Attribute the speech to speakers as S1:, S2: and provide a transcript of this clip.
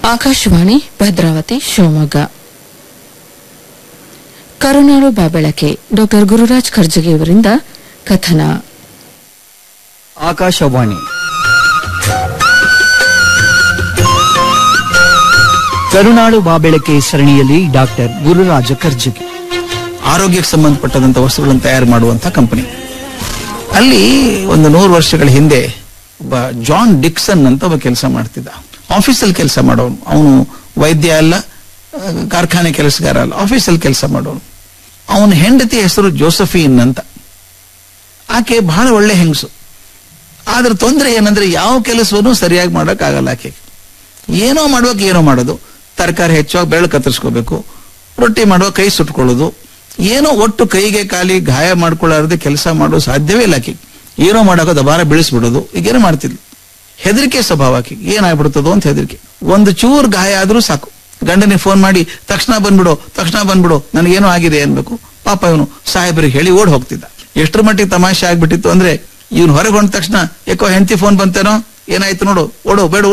S1: ಆಕಾಶವಾಣಿ ಭದ್ರಾವತಿ ಶಿವಮೊಗ್ಗ ಕರುನಾಳು ಬಾಬೆಳಕೆ ಡಾಕ್ಟರ್ ಗುರುರಾಜ್ ಖರ್ಜಗಿ ಅವರಿಂದ ಕಥನ
S2: ಆಕಾಶವಾಣಿ ಕರುನಾಡು ಬಾಬೆಳಕೆ ಸರಣಿಯಲ್ಲಿ ಡಾಕ್ಟರ್ ಗುರುರಾಜ ಕರ್ಜಗಿ
S3: ಆರೋಗ್ಯಕ್ಕೆ ಸಂಬಂಧಪಟ್ಟಂತ ವಸ್ತುಗಳನ್ನು ತಯಾರು ಮಾಡುವಂತ ಕಂಪನಿ ಅಲ್ಲಿ ಒಂದು ನೂರು ವರ್ಷಗಳ ಹಿಂದೆ ಒಬ್ಬ ಜಾನ್ ಡಿಕ್ಸನ್ ಅಂತ ಒಬ್ಬ ಕೆಲಸ ಮಾಡ್ತಿದ್ದ ಆಫೀಸಲ್ಲಿ ಕೆಲಸ ಮಾಡೋನು ಅವನು ವೈದ್ಯ ಅಲ್ಲ ಆ, ಕಾರ್ಖಾನೆ ಕೆಲಸಗಾರ ಅಲ್ಲ ಆಫೀಸಲ್ಲಿ ಕೆಲಸ ಮಾಡೋನು ಅವನ ಹೆಂಡತಿ ಹೆಸರು ಜೋಸಫೀನ್ ಅಂತ ಆಕೆ ಬಹಳ ಒಳ್ಳೆ ಹೆಂಗಸು ಆದ್ರೆ ತೊಂದರೆ ಏನಂದ್ರೆ ಯಾವ ಕೆಲಸವನ್ನು ಸರಿಯಾಗಿ ಮಾಡೋಕ್ಕಾಗಲ್ಲ ಆಕೆ ಏನೋ ಮಾಡುವಾಗ ಏನೋ ಮಾಡೋದು ತರಕಾರಿ ಹೆಚ್ಚುವಾಗ ಬೆರಳು ಕತ್ತರಿಸ್ಕೋಬೇಕು ರೊಟ್ಟಿ ಮಾಡುವಾಗ ಕೈ ಸುಟ್ಕೊಳ್ಳೋದು ಏನೋ ಒಟ್ಟು ಕೈಗೆ ಕಾಲಿ ಗಾಯ ಮಾಡ್ಕೊಳ್ಳಾರದೆ ಕೆಲಸ ಮಾಡೋ ಸಾಧ್ಯವೇ ಇಲ್ಲ ಆಕೆ ಏನೋ ಮಾಡೋಕೆ ದಬಾರ ಬೀಳಿಸ್ಬಿಡೋದು ಈಗೇನೋ ಮಾಡ್ತಿದ್ಲು ಹೆದರಿಕೆ ಸ್ವಭಾವ ಆಕೆ ಏನಾಗ್ಬಿಡ್ತದೋ ಅಂತ ಹೆದರಿಕೆ ಒಂದು ಚೂರು ಗಾಯ ಆದ್ರೂ ಸಾಕು ಗಂಡನಿಗೆ ಫೋನ್ ಮಾಡಿ ತಕ್ಷಣ ಬಂದ್ಬಿಡು ತಕ್ಷಣ ಬಂದ್ಬಿಡು ನನಗೇನೋ ಆಗಿದೆ ಅನ್ಬೇಕು ಪಾಪ ಇವನು ಸಾಹೇಬರಿಗೆ ಹೇಳಿ ಓಡ್ ಹೋಗ್ತಿದ್ದ ಎಷ್ಟರ ಮಟ್ಟಿಗೆ ತಮಾಷೆ ಆಗ್ಬಿಟ್ಟಿತ್ತು ಅಂದ್ರೆ ಇವನು ಹೊರಗೆ ಹೊಂದ ತಕ್ಷಣ ಯಾಕೋ ಹೆಂಡತಿ ಫೋನ್ ಬಂತೇನೋ ಏನಾಯ್ತು ನೋಡು ಓಡು ಬೇಡ